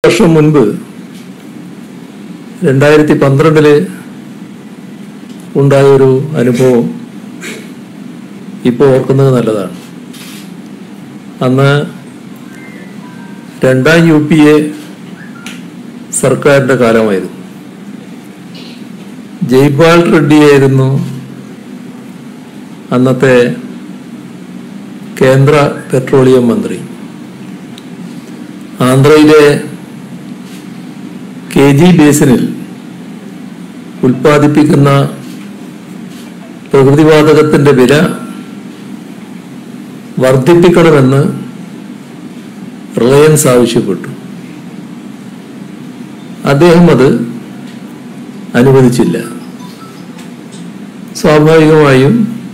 വർഷം മുൻപ് രണ്ടായിരത്തി പന്ത്രണ്ടില് ഉണ്ടായൊരു അനുഭവം ഇപ്പോൾ ഓർക്കുന്നത് നല്ലതാണ് അന്ന് രണ്ടാം യു പി എ സർക്കാരിൻ്റെ കാലമായിരുന്നു ജയ്പാൽ റെഡ്ഡിയായിരുന്നു അന്നത്തെ കേന്ദ്ര പെട്രോളിയം മന്ത്രി ആന്ധ്രയിലെ കെ ജി ബേസിനിൽ ഉൽപ്പാദിപ്പിക്കുന്ന പ്രകൃതിവാതകത്തിന്റെ വില വർദ്ധിപ്പിക്കണമെന്ന് റിലയൻസ് ആവശ്യപ്പെട്ടു അദ്ദേഹം അത് അനുവദിച്ചില്ല സ്വാഭാവികമായും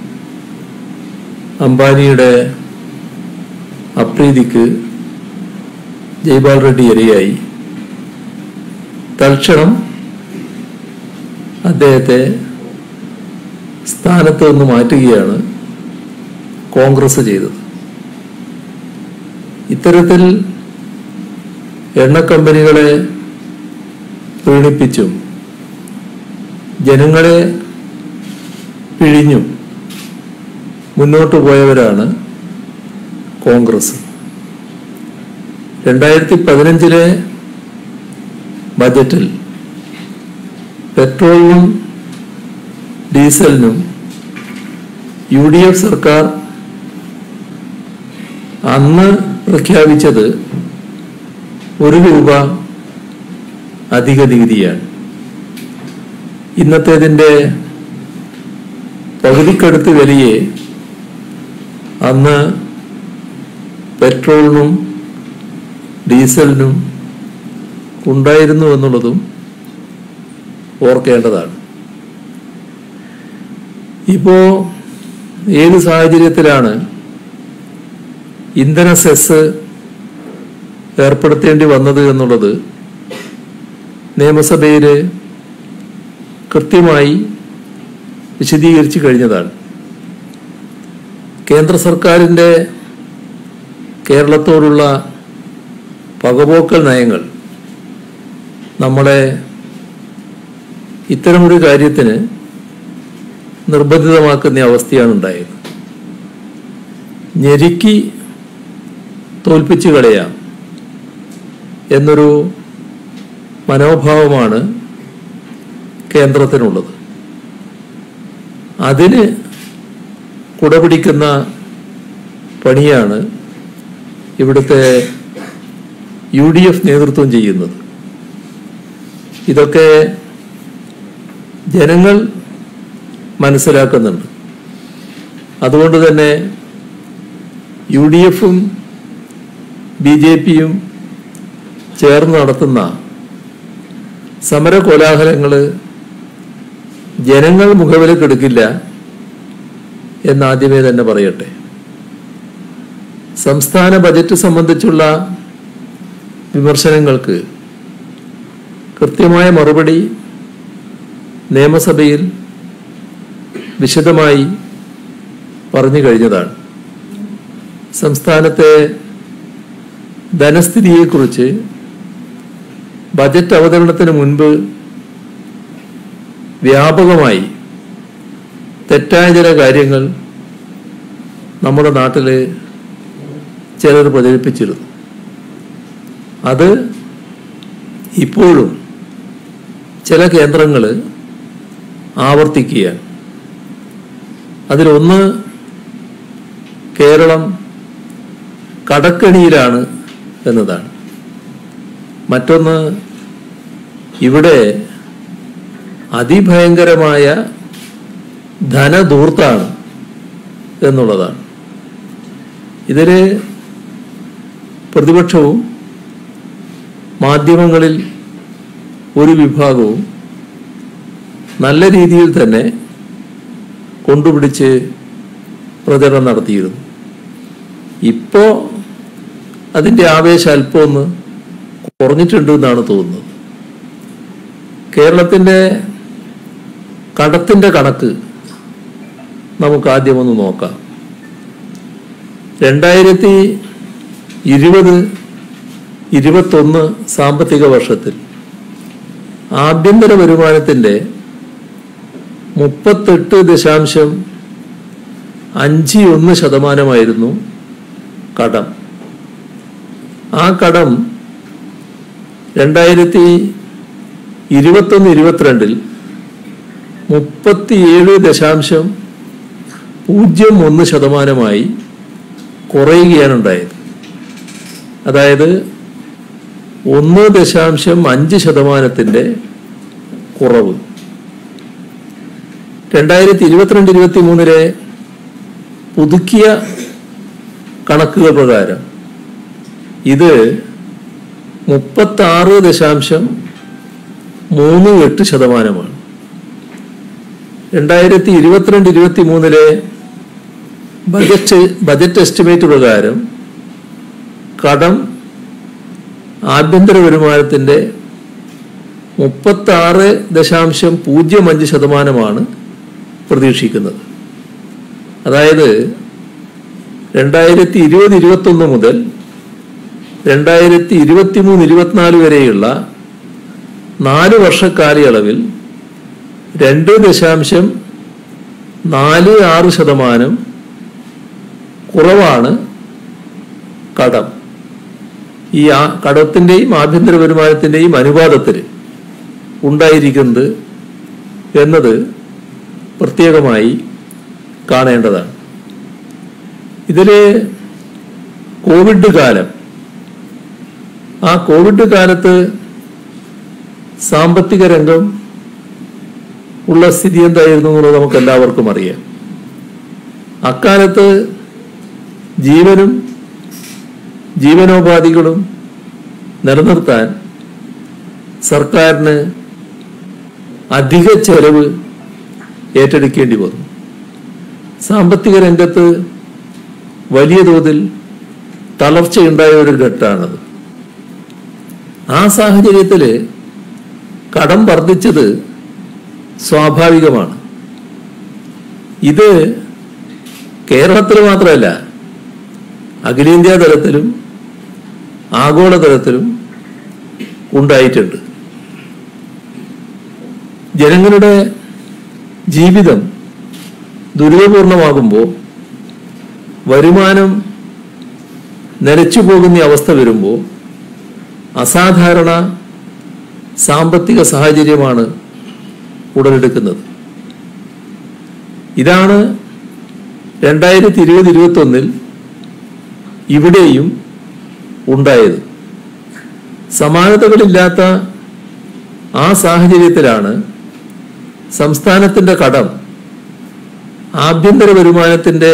അംബാനിയുടെ അപ്രീതിക്ക് ജയ്പാൽ റെഡ്ഡി ഇരയായി തൽക്ഷണം അദ്ദേഹത്തെ സ്ഥാനത്ത് നിന്ന് മാറ്റുകയാണ് കോൺഗ്രസ് ചെയ്തത് ഇത്തരത്തിൽ എണ്ണ കമ്പനികളെ പ്രീണിപ്പിച്ചും ജനങ്ങളെ പിഴിഞ്ഞും മുന്നോട്ട് പോയവരാണ് കോൺഗ്രസ് രണ്ടായിരത്തി പതിനഞ്ചിലെ ബജറ്റിൽ പെട്രോളിനും ഡീസലിനും യു ഡി എഫ് സർക്കാർ അന്ന് പ്രഖ്യാപിച്ചത് ഒരു രൂപ അധിക നികുതിയാണ് ഇന്നത്തേതിൻ്റെ പകുതിക്കടുത്ത് വിലയെ അന്ന് പെട്രോളിനും ഡീസലിനും ഉണ്ടായിരുന്നു എന്നുള്ളതും ഓർക്കേണ്ടതാണ് ഇപ്പോ ഏത് സാഹചര്യത്തിലാണ് ഇന്ധന സെസ് ഏർപ്പെടുത്തേണ്ടി വന്നത് എന്നുള്ളത് നിയമസഭയിൽ കൃത്യമായി വിശദീകരിച്ചു കഴിഞ്ഞതാണ് കേന്ദ്ര സർക്കാരിൻ്റെ കേരളത്തോടുള്ള പകപോക്കൽ നയങ്ങൾ നമ്മളെ ഇത്തരമൊരു കാര്യത്തിന് നിർബന്ധിതമാക്കുന്ന അവസ്ഥയാണ് ഉണ്ടായത് ഞെരുക്കി തോൽപ്പിച്ചു കളയാം എന്നൊരു മനോഭാവമാണ് കേന്ദ്രത്തിനുള്ളത് അതിന് കുടപിടിക്കുന്ന പണിയാണ് ഇവിടുത്തെ യു ഡി എഫ് നേതൃത്വം ചെയ്യുന്നത് ഇതൊക്കെ ജനങ്ങൾ മനസ്സിലാക്കുന്നുണ്ട് അതുകൊണ്ട് തന്നെ യു ഡി എഫും ബി ജെ പിയും ചേർന്ന് നടത്തുന്ന സമര കോലാഹലങ്ങൾ ജനങ്ങൾ മുഖവിലക്കെടുക്കില്ല എന്നാദ്യമേ തന്നെ പറയട്ടെ സംസ്ഥാന ബജറ്റ് സംബന്ധിച്ചുള്ള വിമർശനങ്ങൾക്ക് കൃത്യമായ മറുപടി നിയമസഭയിൽ വിശദമായി പറഞ്ഞു കഴിഞ്ഞതാണ് സംസ്ഥാനത്തെ ധനസ്ഥിതിയെക്കുറിച്ച് ബജറ്റ് അവതരണത്തിന് മുൻപ് വ്യാപകമായി തെറ്റായ ചില കാര്യങ്ങൾ നമ്മുടെ നാട്ടിൽ ചിലർ പ്രചരിപ്പിച്ചിരുന്നു അത് ഇപ്പോഴും ചില കേന്ദ്രങ്ങൾ ആവർത്തിക്കുകയാണ് അതിലൊന്ന് കേരളം കടക്കണിയിലാണ് എന്നതാണ് മറ്റൊന്ന് ഇവിടെ അതിഭയങ്കരമായ ധനധൂർത്താണ് എന്നുള്ളതാണ് ഇതില് പ്രതിപക്ഷവും മാധ്യമങ്ങളിൽ ഒരു വിഭാഗവും നല്ല രീതിയിൽ തന്നെ കൊണ്ടുപിടിച്ച് പ്രചരണം നടത്തിയിരുന്നു ഇപ്പോൾ അതിൻ്റെ ആവേശം അല്പം ഒന്ന് കുറഞ്ഞിട്ടുണ്ട് എന്നാണ് തോന്നുന്നത് കേരളത്തിൻ്റെ കടത്തിൻ്റെ കണക്ക് നമുക്ക് ആദ്യം ഒന്ന് നോക്കാം രണ്ടായിരത്തി ഇരുപത് ഇരുപത്തൊന്ന് സാമ്പത്തിക വർഷത്തിൽ ആഭ്യന്തര വരുമാനത്തിൻ്റെ മുപ്പത്തെട്ട് ദശാംശം അഞ്ച് ഒന്ന് ശതമാനമായിരുന്നു കടം ആ കടം രണ്ടായിരത്തി ഇരുപത്തൊന്ന് ഇരുപത്തിരണ്ടിൽ മുപ്പത്തിയേഴ് ദശാംശം പൂജ്യം ഒന്ന് ശതമാനമായി കുറയുകയാണ് ഉണ്ടായത് അതായത് ഒന്ന് ദശാംശം അഞ്ച് ശതമാനത്തിൻ്റെ കുറവ് രണ്ടായിരത്തി ഇരുപത്തിരണ്ട് ഇരുപത്തി മൂന്നിലെ പുതുക്കിയ കണക്കുകൾ പ്രകാരം ഇത് മുപ്പത്താറ് ദശാംശം മൂന്ന് എട്ട് ശതമാനമാണ് രണ്ടായിരത്തി ഇരുപത്തിരണ്ട് ഇരുപത്തി മൂന്നിലെ ബജറ്റ് ബജറ്റ് എസ്റ്റിമേറ്റ് പ്രകാരം കടം ആഭ്യന്തര വരുമാനത്തിൻ്റെ മുപ്പത്താറ് ദശാംശം പൂജ്യം അഞ്ച് ശതമാനമാണ് പ്രതീക്ഷിക്കുന്നത് അതായത് രണ്ടായിരത്തി ഇരുപത് ഇരുപത്തൊന്ന് മുതൽ രണ്ടായിരത്തി ഇരുപത്തി മൂന്ന് ഇരുപത്തിനാല് വരെയുള്ള നാല് വർഷ കാലയളവിൽ രണ്ട് ദശാംശം നാല് ആറ് ശതമാനം കുറവാണ് കടം ഈ ആ കടത്തിൻ്റെയും ആഭ്യന്തര വരുമാനത്തിൻ്റെയും അനുപാതത്തിൽ ഉണ്ടായിരിക്കുന്നത് എന്നത് പ്രത്യേകമായി കാണേണ്ടതാണ് ഇതിൽ കോവിഡ് കാലം ആ കോവിഡ് കാലത്ത് സാമ്പത്തിക രംഗം ഉള്ള സ്ഥിതി എന്തായിരുന്നു എന്നുള്ളത് നമുക്ക് എല്ലാവർക്കും അറിയാം അക്കാലത്ത് ജീവനും ജീവനോപാധികളും നിലനിർത്താൻ സർക്കാരിന് അധിക ചെലവ് ഏറ്റെടുക്കേണ്ടി വന്നു സാമ്പത്തിക രംഗത്ത് വലിയ തോതിൽ തളർച്ചയുണ്ടായ ഒരു ഘട്ടമാണത് ആ സാഹചര്യത്തിൽ കടം വർദ്ധിച്ചത് സ്വാഭാവികമാണ് ഇത് കേരളത്തിൽ മാത്രമല്ല അഖിലേന്ത്യാ തലത്തിലും ആഗോളതലത്തിലും ഉണ്ടായിട്ടുണ്ട് ജനങ്ങളുടെ ജീവിതം ദുരിതപൂർണമാകുമ്പോൾ വരുമാനം നിലച്ചു പോകുന്ന അവസ്ഥ വരുമ്പോൾ അസാധാരണ സാമ്പത്തിക സാഹചര്യമാണ് ഉടലെടുക്കുന്നത് ഇതാണ് രണ്ടായിരത്തി ഇരുപത് ഇരുപത്തൊന്നിൽ ഇവിടെയും ഉണ്ടായത് സമാനതകളില്ലാത്ത ആ സാഹചര്യത്തിലാണ് സംസ്ഥാനത്തിന്റെ കടം ആഭ്യന്തര വരുമാനത്തിന്റെ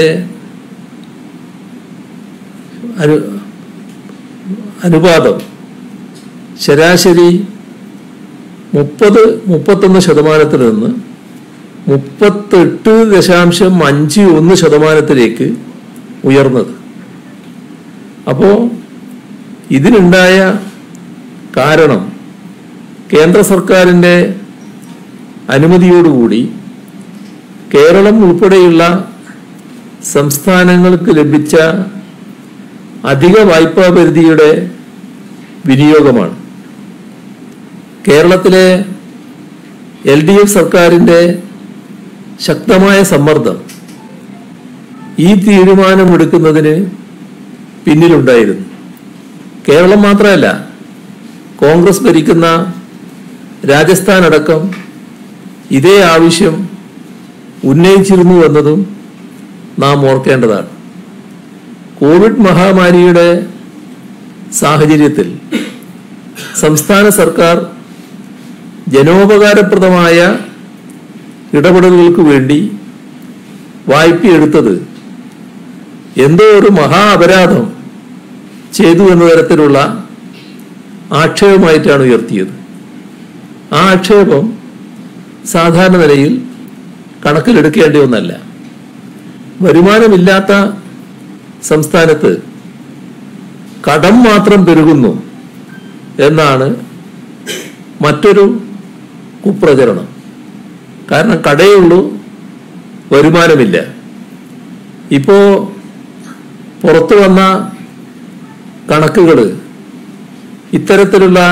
അനു അനുപാതം ശരാശരി മുപ്പത് മുപ്പത്തൊന്ന് ശതമാനത്തിൽ നിന്ന് മുപ്പത്തെട്ട് ദശാംശം അഞ്ച് ഒന്ന് ശതമാനത്തിലേക്ക് ഉയർന്നത് അപ്പോൾ ഇതിനുണ്ടായ കാരണം കേന്ദ്ര സർക്കാരിൻ്റെ അനുമതിയോടുകൂടി കേരളം ഉൾപ്പെടെയുള്ള സംസ്ഥാനങ്ങൾക്ക് ലഭിച്ച അധിക വായ്പാ പരിധിയുടെ വിനിയോഗമാണ് കേരളത്തിലെ എൽ ഡി എഫ് സർക്കാരിൻ്റെ ശക്തമായ സമ്മർദ്ദം ഈ തീരുമാനമെടുക്കുന്നതിന് പിന്നിലുണ്ടായിരുന്നു കേരളം മാത്രമല്ല കോൺഗ്രസ് ഭരിക്കുന്ന രാജസ്ഥാൻ അടക്കം ഇതേ ആവശ്യം ഉന്നയിച്ചിരുന്നു എന്നതും നാം ഓർക്കേണ്ടതാണ് കോവിഡ് മഹാമാരിയുടെ സാഹചര്യത്തിൽ സംസ്ഥാന സർക്കാർ ജനോപകാരപ്രദമായ ഇടപെടലുകൾക്ക് വേണ്ടി വായ്പയെടുത്തത് എന്തോ ഒരു മഹാ അപരാധം ചെയ്തു എന്ന തരത്തിലുള്ള ആക്ഷേപമായിട്ടാണ് ഉയർത്തിയത് ആ ആക്ഷേപം സാധാരണ നിലയിൽ കണക്കിലെടുക്കേണ്ട ഒന്നല്ല വരുമാനമില്ലാത്ത സംസ്ഥാനത്ത് കടം മാത്രം പെരുകുന്നു എന്നാണ് മറ്റൊരു കുപ്രചരണം കാരണം കടയുള്ളൂ വരുമാനമില്ല ഇപ്പോ പുറത്തു വന്ന കണക്കുകൾ ഇത്തരത്തിലുള്ള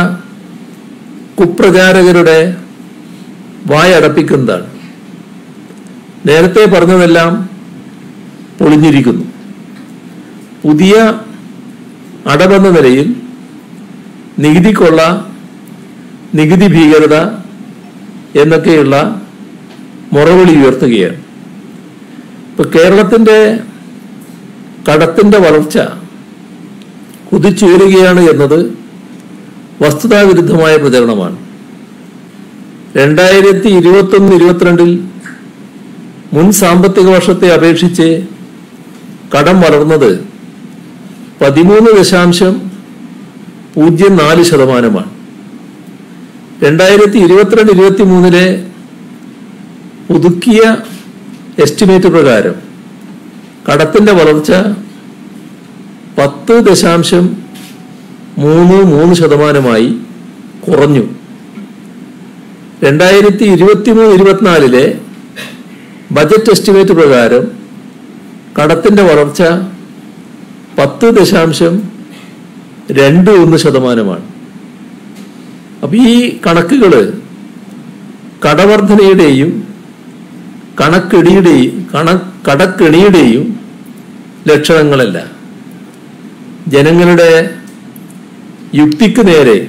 കുപ്രചാരകരുടെ വായടപ്പിക്കുന്നതാണ് നേരത്തെ പറഞ്ഞതെല്ലാം പൊളിഞ്ഞിരിക്കുന്നു പുതിയ അടവെന്ന നിലയിൽ നികുതിക്കൊള്ള നികുതി ഭീകരത എന്നൊക്കെയുള്ള മുറവിളി ഉയർത്തുകയാണ് ഇപ്പൊ കേരളത്തിന്റെ കടത്തിന്റെ വളർച്ച കുതിച്ചുയരുകയാണ് എന്നത് വസ്തുതാവിരുദ്ധമായ പ്രചരണമാണ് രണ്ടായിരത്തി ഇരുപത്തൊന്ന് ഇരുപത്തിരണ്ടിൽ മുൻ സാമ്പത്തിക വർഷത്തെ അപേക്ഷിച്ച് കടം വളർന്നത് പതിമൂന്ന് ദശാംശം പൂജ്യം നാല് ശതമാനമാണ് രണ്ടായിരത്തി ഇരുപത്തിരണ്ട് ഇരുപത്തി മൂന്നിലെ പുതുക്കിയ എസ്റ്റിമേറ്റ് പ്രകാരം കടത്തിന്റെ വളർച്ച പത്ത് ദശാംശം മൂന്ന് മൂന്ന് ശതമാനമായി കുറഞ്ഞു രണ്ടായിരത്തി ഇരുപത്തി മൂന്ന് ഇരുപത്തിനാലിലെ ബജറ്റ് എസ്റ്റിമേറ്റ് പ്രകാരം കടത്തിന്റെ വളർച്ച പത്ത് ദശാംശം രണ്ട് ഒന്ന് ശതമാനമാണ് അപ്പൊ ഈ കണക്കുകള് കടവർധനയുടെയും കണക്കെടിയുടെയും കണ കടക്കെണിയുടെയും ലക്ഷണങ്ങളല്ല ജനങ്ങളുടെ യുക്തിക്ക് നേരെ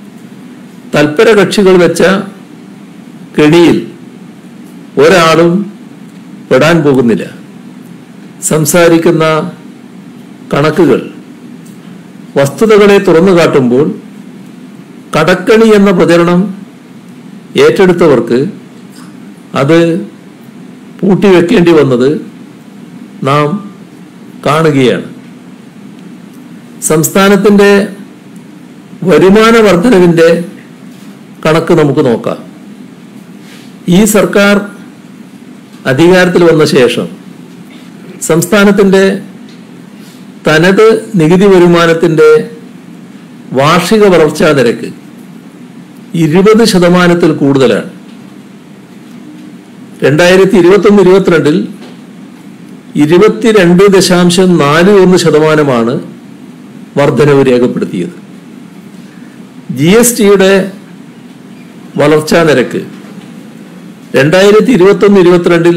തൽപര കക്ഷികൾ വെച്ച കെണിയിൽ ഒരാളും പെടാൻ പോകുന്നില്ല സംസാരിക്കുന്ന കണക്കുകൾ വസ്തുതകളെ തുറന്നു കാട്ടുമ്പോൾ കടക്കണി എന്ന പ്രചരണം ഏറ്റെടുത്തവർക്ക് അത് പൂട്ടിവെക്കേണ്ടി വന്നത് നാം കാണുകയാണ് സംസ്ഥാനത്തിന്റെ വരുമാന വർധനവിന്റെ കണക്ക് നമുക്ക് നോക്കാം ഈ സർക്കാർ അധികാരത്തിൽ വന്ന ശേഷം സംസ്ഥാനത്തിന്റെ തനത് നികുതി വരുമാനത്തിന്റെ വാർഷിക വളർച്ചാ നിരക്ക് ഇരുപത് ശതമാനത്തിൽ കൂടുതലാണ് രണ്ടായിരത്തി ഇരുപത്തൊന്ന് ഇരുപത്തിരണ്ടിൽ ഇരുപത്തിരണ്ട് ദശാംശം നാല് ഒന്ന് ശതമാനമാണ് വർധനവ് രേഖപ്പെടുത്തിയത് ജി എസ് ടിയുടെ വളർച്ചാ നിരക്ക് രണ്ടായിരത്തി ഇരുപത്തൊന്ന് ഇരുപത്തിരണ്ടിൽ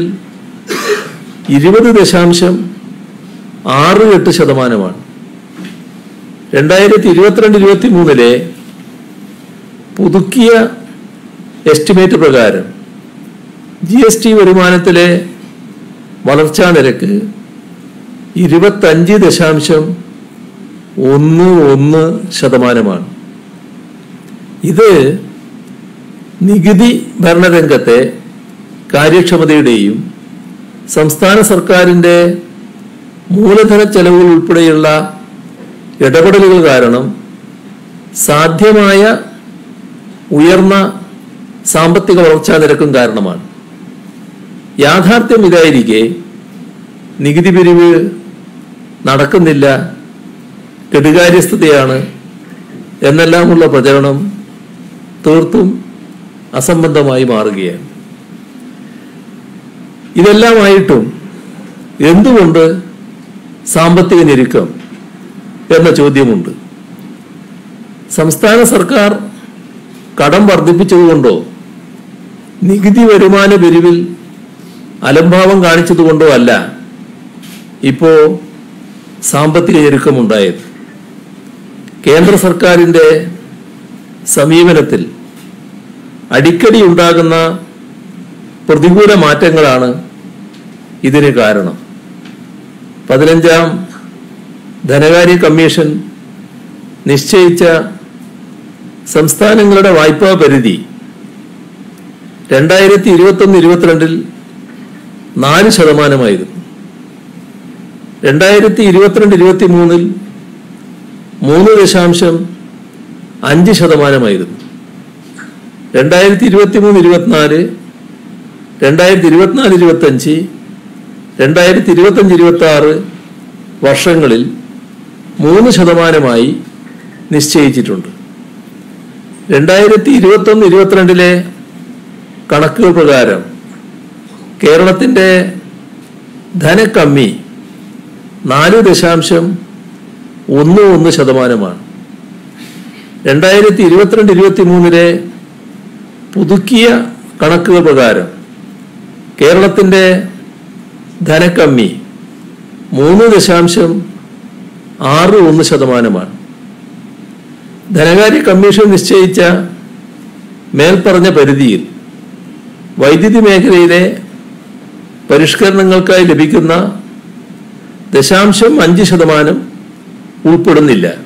ഇരുപത് ദശാംശം ആറ് എട്ട് ശതമാനമാണ് രണ്ടായിരത്തി ഇരുപത്തിരണ്ട് ഇരുപത്തി മൂന്നിലെ പുതുക്കിയ എസ്റ്റിമേറ്റ് പ്രകാരം ജി എസ് ടി വരുമാനത്തിലെ വളർച്ചാ നിരക്ക് ഇരുപത്തഞ്ച് ദശാംശം ഒന്ന് ഒന്ന് ശതമാനമാണ് ഇത് നികുതി ഭരണരംഗത്തെ കാര്യക്ഷമതയുടെയും സംസ്ഥാന സർക്കാരിന്റെ മൂലധന ചെലവുകൾ ഉൾപ്പെടെയുള്ള ഇടപെടലുകൾ കാരണം സാധ്യമായ ഉയർന്ന സാമ്പത്തിക വളർച്ചാ നിരക്കും കാരണമാണ് യാഥാർത്ഥ്യം ഇതായിരിക്കെ നികുതി പിരിവ് നടക്കുന്നില്ല കെടുകാര്യസ്ഥതയാണ് എന്നെല്ലാമുള്ള പ്രചരണം തീർത്തും അസംബന്ധമായി മാറുകയാണ് ഇതെല്ലാമായിട്ടും എന്തുകൊണ്ട് സാമ്പത്തിക ഞെരുക്കം എന്ന ചോദ്യമുണ്ട് സംസ്ഥാന സർക്കാർ കടം വർദ്ധിപ്പിച്ചതുകൊണ്ടോ നികുതി വരുമാന പിരിവിൽ അലംഭാവം കാണിച്ചതുകൊണ്ടോ അല്ല ഇപ്പോ സാമ്പത്തിക ഞെരുക്കമുണ്ടായത് കേന്ദ്ര സർക്കാരിന്റെ സമീപനത്തിൽ അടിക്കടി ഉണ്ടാകുന്ന പ്രതികൂല മാറ്റങ്ങളാണ് ഇതിന് കാരണം പതിനഞ്ചാം ധനകാര്യ കമ്മീഷൻ നിശ്ചയിച്ച സംസ്ഥാനങ്ങളുടെ വായ്പാ പരിധി രണ്ടായിരത്തി ഇരുപത്തൊന്ന് ഇരുപത്തിരണ്ടിൽ നാല് ശതമാനമായിരുന്നു രണ്ടായിരത്തി ഇരുപത്തിരണ്ട് ഇരുപത്തി മൂന്നിൽ മൂന്ന് ദശാംശം അഞ്ച് ശതമാനമായിരുന്നു രണ്ടായിരത്തി ഇരുപത്തി മൂന്ന് ഇരുപത്തിനാല് രണ്ടായിരത്തി ഇരുപത്തിനാല് ഇരുപത്തഞ്ച് രണ്ടായിരത്തി ഇരുപത്തഞ്ച് ഇരുപത്തി ആറ് വർഷങ്ങളിൽ മൂന്ന് ശതമാനമായി നിശ്ചയിച്ചിട്ടുണ്ട് രണ്ടായിരത്തി ഇരുപത്തൊന്ന് ഇരുപത്തിരണ്ടിലെ കണക്കുകൾ പ്രകാരം കേരളത്തിന്റെ ധനക്കമ്മി നാല് ദശാംശം ഒന്ന് ഒന്ന് ശതമാനമാണ് രണ്ടായിരത്തി ഇരുപത്തിരണ്ട് ഇരുപത്തി മൂന്നിലെ പുതുക്കിയ കണക്കുകൾ പ്രകാരം കേരളത്തിന്റെ ധനക്കമ്മി മൂന്ന് ദശാംശം ആറ് ഒന്ന് ശതമാനമാണ് ധനകാര്യ കമ്മീഷൻ നിശ്ചയിച്ച മേൽപ്പറഞ്ഞ പരിധിയിൽ വൈദ്യുതി മേഖലയിലെ പരിഷ്കരണങ്ങൾക്കായി ലഭിക്കുന്ന ദശാംശം അഞ്ച് ശതമാനം ഉൾപ്പെടുന്നില്ല